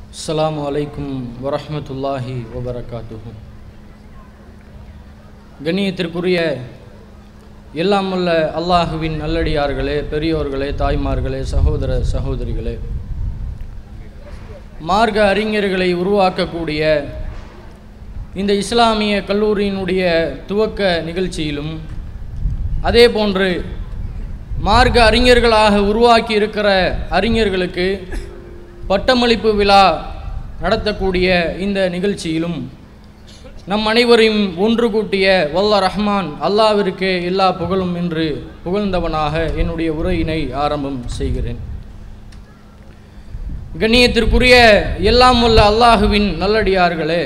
அஸ்ஸலாமு அலைக்கும் வரஹ்மத்துல்லாஹி வபரகாத்துஹு கண்ணியத்திற்குரிய எல்லாம் உள்ள அல்லாஹுவின் நல்லடியார்களே பெரியோர்களே தாய்மார்களே சகோதர சகோதரிகளே மார்க்க அறிஞர்களை உருவாக்கக்கூடிய இந்த இஸ்லாமிய கல்லூரியினுடைய துவக்க நிகழ்ச்சியிலும் அதே போன்று மார்க்க அறிஞர்களாக உருவாக்கி இருக்கிற அறிஞர்களுக்கு பட்டமளிப்பு விழா நடத்தக்கூடிய இந்த நிகழ்ச்சியிலும் நம் அனைவரையும் ஒன்று கூட்டிய வல்ல ரஹ்மான் அல்லாவிற்கு எல்லா புகழும் என்று புகழ்ந்தவனாக என்னுடைய உரையினை ஆரம்பம் செய்கிறேன் கண்ணியத்திற்குரிய எல்லாம் உள்ள அல்லாஹுவின் நல்லடியார்களே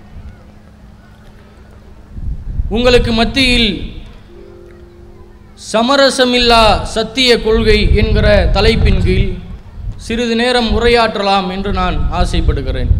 உங்களுக்கு மத்தியில் சமரசமில்லா சத்திய கொள்கை என்கிற தலைப்பின் கீழ் சிறிது நேரம் உரையாற்றலாம் என்று நான் ஆசைப்படுகிறேன்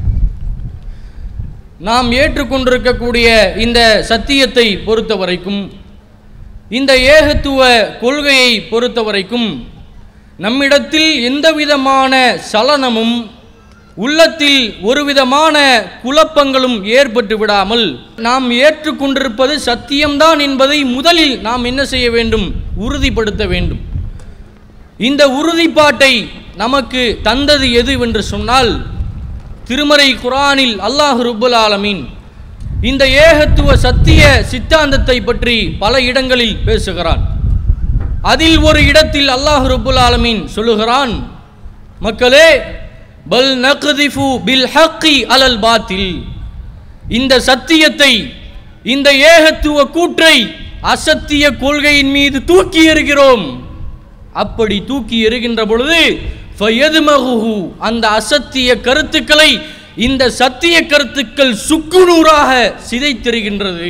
நாம் ஏற்றுக்கொண்டிருக்கக்கூடிய இந்த சத்தியத்தை பொறுத்த வரைக்கும் இந்த ஏகத்துவ கொள்கையை பொறுத்த வரைக்கும் நம்மிடத்தில் எந்தவிதமான சலனமும் உள்ளத்தில் ஒரு விதமான குழப்பங்களும் ஏற்பட்டு விடாமல் நாம் ஏற்றுக்கொண்டிருப்பது சத்தியம்தான் என்பதை முதலில் நாம் என்ன செய்ய வேண்டும் உறுதிப்படுத்த வேண்டும் இந்த உறுதிப்பாட்டை நமக்கு தந்தது எது என்று சொன்னால் திருமறை குரானில் அல்லாஹ் ருப்புல் ஆலமீன் இந்த ஏகத்துவ சத்திய சித்தாந்தத்தை பற்றி பல இடங்களில் பேசுகிறான் அதில் ஒரு இடத்தில் அல்லாஹ் ருப்புல் ஆலமீன் சொல்லுகிறான் மக்களே பல் நக்திஃபு பில் ஹக்கி அலல் பாத்தில் இந்த சத்தியத்தை இந்த ஏகத்துவ கூற்றை அசத்திய கொள்கையின் மீது தூக்கி எறிகிறோம் அப்படி தூக்கி எறிகின்ற பொழுது ஃபயதுமகுஹு அந்த அசத்திய கருத்துக்களை இந்த சத்திய கருத்துக்கள் சுக்குநூறாக சிதைத்தெறிகின்றது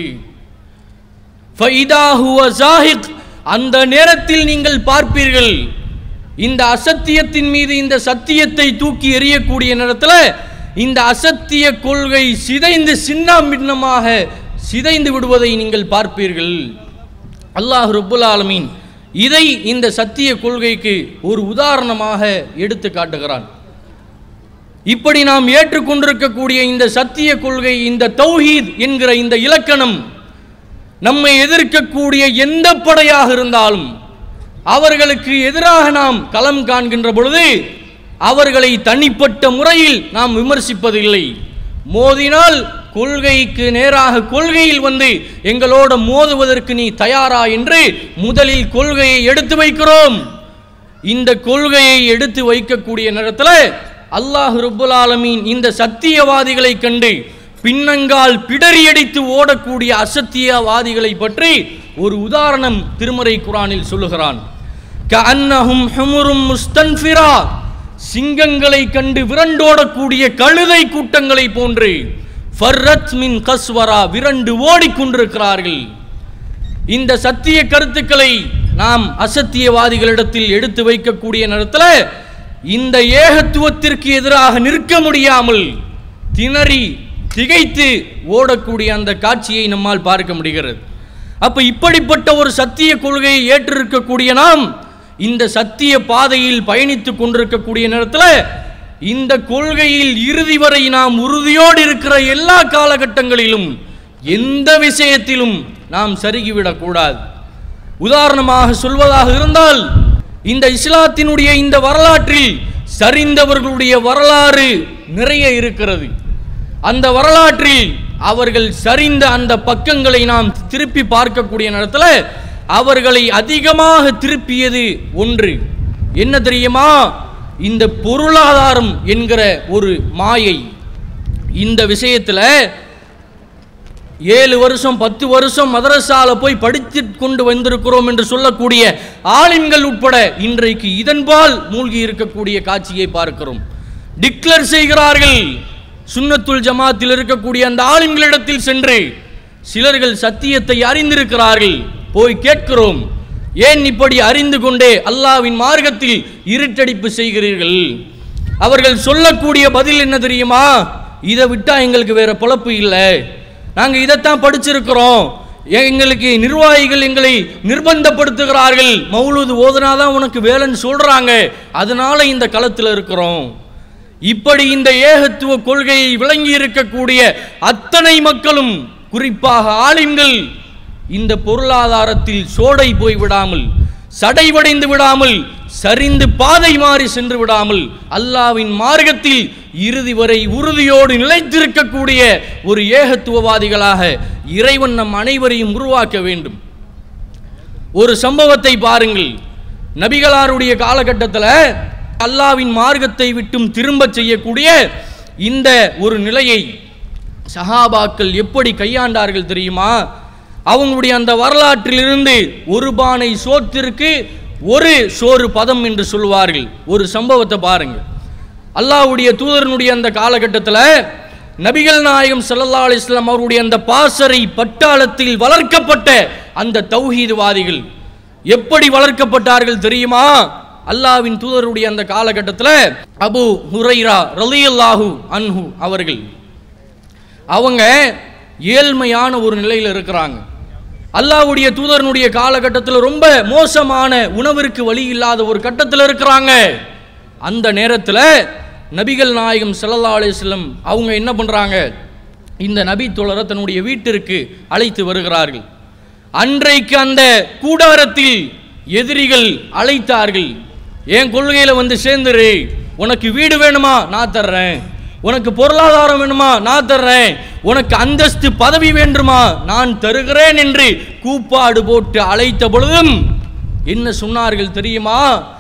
ஃபைதா ஹுவ ஜாஹிக் அந்த நேரத்தில் நீங்கள் பார்ப்பீர்கள் இந்த அசத்தியத்தின் மீது இந்த சத்தியத்தை தூக்கி எறியக்கூடிய நேரத்தில் இந்த அசத்திய கொள்கை சிதைந்து சின்னம் பின்னமாக சிதைந்து விடுவதை நீங்கள் பார்ப்பீர்கள் அல்லாஹ் ரப்புல் ஆலமீன் இதை இந்த சத்திய கொள்கைக்கு ஒரு உதாரணமாக எடுத்து காட்டுகிறான் இப்படி நாம் ஏற்றுக்கொண்டிருக்கக்கூடிய இந்த சத்திய கொள்கை இந்த தௌஹீத் என்கிற இந்த இலக்கணம் நம்மை எதிர்க்கக்கூடிய எந்த படையாக இருந்தாலும் அவர்களுக்கு எதிராக நாம் களம் காண்கின்ற பொழுது அவர்களை தனிப்பட்ட முறையில் நாம் விமர்சிப்பதில்லை மோதினால் கொள்கைக்கு நேராக கொள்கையில் வந்து எங்களோட மோதுவதற்கு நீ தயாரா என்று முதலில் கொள்கையை எடுத்து வைக்கிறோம் இந்த கொள்கையை எடுத்து வைக்கக்கூடிய நேரத்தில் அல்லாஹ் ருப்புல் ஆலமீன் இந்த சத்தியவாதிகளை கண்டு பின்னங்கால் பிடரியடித்து ஓடக்கூடிய அசத்தியவாதிகளை பற்றி ஒரு உதாரணம் திருமறை குரானில் சொல்லுகிறான் கஅன்னஹும் ஹுமுரும் முஸ்தன்ஃபிரா சிங்கங்களை கண்டு விரண்டோடக்கூடிய கழுதை கூட்டங்களை போன்று ஃபர்ரத் மின் கஸ்வரா விரண்டு ஓடிக்கொண்டிருக்கிறார்கள் இந்த சத்திய கருத்துக்களை நாம் அசத்தியவாதிகளிடத்தில் எடுத்து வைக்கக்கூடிய நேரத்தில் இந்த ஏகத்துவத்திற்கு எதிராக நிற்க முடியாமல் திணறி திகைத்து ஓடக்கூடிய அந்த காட்சியை நம்மால் பார்க்க முடிகிறது அப்ப இப்படிப்பட்ட ஒரு சத்திய கொள்கையை ஏற்றிருக்கக்கூடிய நாம் இந்த சத்திய பாதையில் பயணித்துக் கொண்டிருக்கக்கூடிய நேரத்தில் இந்த கொள்கையில் இறுதி வரை நாம் உறுதியோடு இருக்கிற எல்லா காலகட்டங்களிலும் எந்த விஷயத்திலும் நாம் சருகிவிடக்கூடாது உதாரணமாக சொல்வதாக இருந்தால் இந்த இஸ்லாத்தினுடைய இந்த வரலாற்றில் சரிந்தவர்களுடைய வரலாறு நிறைய இருக்கிறது அந்த வரலாற்றில் அவர்கள் சரிந்த அந்த பக்கங்களை நாம் திருப்பி பார்க்கக்கூடிய நேரத்தில் அவர்களை அதிகமாக திருப்பியது ஒன்று என்ன தெரியுமா இந்த பொருளாதாரம் என்கிற ஒரு மாயை இந்த விஷயத்தில் ஏழு வருஷம் பத்து வருஷம் மதரசால போய் படித்து கொண்டு வந்திருக்கிறோம் என்று சொல்லக்கூடிய ஆலிம்கள் உட்பட இன்றைக்கு இதன்பால் மூழ்கி இருக்கக்கூடிய காட்சியை பார்க்கிறோம் டிக்ளேர் செய்கிறார்கள் சுன்னத்துல் ஜமாத்தில் இருக்கக்கூடிய அந்த ஆலிம்களிடத்தில் சென்று சிலர்கள் சத்தியத்தை அறிந்திருக்கிறார்கள் போய் கேட்கிறோம் ஏன் இப்படி அறிந்து கொண்டே அல்லாவின் மார்க்கத்தில் இருட்டடிப்பு செய்கிறீர்கள் அவர்கள் சொல்லக்கூடிய பதில் என்ன தெரியுமா இதை விட்டா எங்களுக்கு வேற பொழப்பு இல்லை நாங்கள் இதைத்தான் படிச்சிருக்கிறோம் எங்களுக்கு நிர்வாகிகள் எங்களை நிர்பந்தப்படுத்துகிறார்கள் மௌலூது ஓதுனாதான் உனக்கு வேலைன்னு சொல்றாங்க அதனால இந்த களத்தில் இருக்கிறோம் இப்படி இந்த ஏகத்துவ கொள்கையை விளங்கி இருக்கக்கூடிய அத்தனை மக்களும் குறிப்பாக ஆலிம்கள் இந்த பொருளாதாரத்தில் சோடை போய் விடாமல் சடைவடைந்து விடாமல் சரிந்து பாதை மாறி சென்று விடாமல் அல்லாவின் மார்க்கத்தில் இறுதி வரை உறுதியோடு நிலைத்திருக்கக்கூடிய ஒரு ஏகத்துவவாதிகளாக இறைவன் நம் அனைவரையும் உருவாக்க வேண்டும் ஒரு சம்பவத்தை பாருங்கள் நபிகளாருடைய காலகட்டத்தில் அல்லாவின் மார்க்கத்தை விட்டும் திரும்பச் செய்யக்கூடிய இந்த ஒரு நிலையை சஹாபாக்கள் எப்படி கையாண்டார்கள் தெரியுமா அவங்களுடைய அந்த வரலாற்றிலிருந்து ஒரு பானை சோத்திற்கு ஒரு சோறு பதம் என்று சொல்வார்கள் ஒரு சம்பவத்தை பாருங்க அல்லாஹ்வுடைய தூதரனுடைய அந்த காலகட்டத்தில் நபிகள் நாயகம் ஸல்லல்லாஹு அலைஹி வஸல்லம் அவருடைய அந்த பாசறை பட்டாளத்தில் வளர்க்கப்பட்ட அந்த தௌஹீதுவாதிகள் எப்படி வளர்க்கப்பட்டார்கள் தெரியுமா அல்லாஹ்வின் தூதருடைய அந்த காலகட்டத்தில் அபு ஹுரைரா ரலியல்லாஹு அன்ஹு அவர்கள் அவங்க ஏழ்மையான ஒரு நிலையில் இருக்கிறாங்க அல்லாஹ்வுடைய தூதரனுடைய காலகட்டத்தில் ரொம்ப மோசமான உணவிற்கு வழி இல்லாத ஒரு கட்டத்தில் இருக்கிறாங்க அந்த நேரத்தில் நபிகள் நாயகம் ஸல்லல்லாஹு அலைஹி வஸல்லம் அவங்க என்ன பண்ணுறாங்க இந்த நபி தோழரை தன்னுடைய வீட்டிற்கு அழைத்து வருகிறார்கள் அன்றைக்கு அந்த கூடாரத்தில் எதிரிகள் அழைத்தார்கள் என் கொள்கையில் வந்து சேர்ந்துரு உனக்கு வீடு வேணுமா நான் தர்றேன் உனக்கு பொருளாதாரம் வேணுமா நான் தர்றேன் உனக்கு அந்தஸ்து பதவி வேண்டுமா நான் தருகிறேன் என்று கூப்பாடு போட்டு அழைத்த பொழுதும் என்ன சொன்னார்கள் தெரியுமா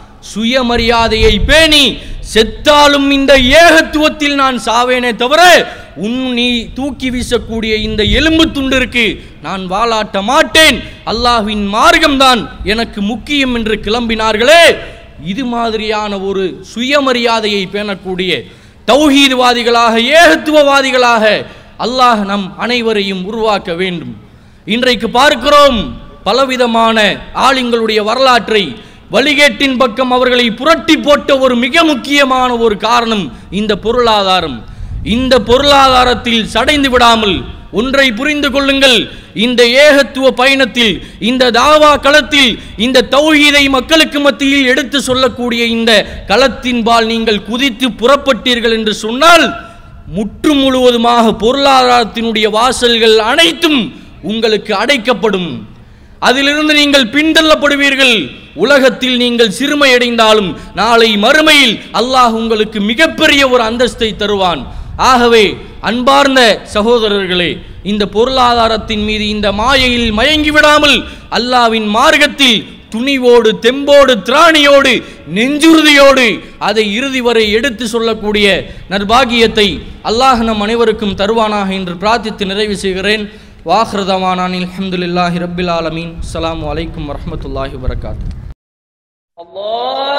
சுயமரியாதையை பேணி செத்தாலும் இந்த ஏகத்துவத்தில் நான் சாவேனே தவிர உன் நீ தூக்கி வீசக்கூடிய இந்த எலும்பு துண்டிற்கு நான் வாலாட்ட மாட்டேன் அல்லாஹ்வின் மார்க்கம்தான் எனக்கு முக்கியம் என்று கிளம்பினார்களே இது மாதிரியான ஒரு சுயமரியாதையை பேணக்கூடிய தௌஹீத்வாதிகளாக ஏகத்துவவாதிகளாக அல்லாஹ் நம் அனைவரையும் உருவாக்க வேண்டும் இன்றைக்கு பார்க்கிறோம் பலவிதமான ஆளுங்களுடைய வரலாற்றை வழிகேட்டின் பக்கம் அவர்களை புரட்டி போட்ட ஒரு மிக முக்கியமான ஒரு காரணம் இந்த பொருளாதாரம் இந்த பொருளாதாரத்தில் சடைந்து விடாமல் ஒன்றை புரிந்து கொள்ளுங்கள் இந்த ஏகத்துவ பயணத்தில் இந்த தாவா களத்தில் இந்த தௌஹீதை மக்களுக்கு மத்தியில் எடுத்து சொல்லக்கூடிய இந்த களத்தின்பால் நீங்கள் குதித்து புறப்பட்டீர்கள் என்று சொன்னால் முற்று முழுவதுமாக பொருளாதாரத்தினுடைய வாசல்கள் அனைத்தும் உங்களுக்கு அடைக்கப்படும் அதிலிருந்து நீங்கள் பின்தள்ளப்படுவீர்கள் உலகத்தில் நீங்கள் சிறுமையடைந்தாலும் நாளை மறுமையில் அல்லாஹ் உங்களுக்கு மிகப்பெரிய ஒரு அந்தஸ்தை தருவான் ஆகவே அன்பார்ந்த சகோதரர்களே இந்த பொருளாதாரத்தின் மீது இந்த மாயையில் மயங்கி விடாமல் அல்லாவின் மார்க்கத்தில் துணிவோடு தெம்போடு திராணியோடு நெஞ்சுறுதியோடு அதை இறுதி வரை எடுத்து சொல்லக்கூடிய நற்பாகியத்தை அல்லாஹ் நம் அனைவருக்கும் தருவானாக என்று பிரார்த்தித்து நிறைவு செய்கிறேன் வாஹ்ரதமானானில் அஹமதுல்லாஹி ரப்பில் ஆலமீன் அஸ்ஸலாமு அலைக்கும் வரஹ்மத்துல்லாஹி வபரகாத்து الله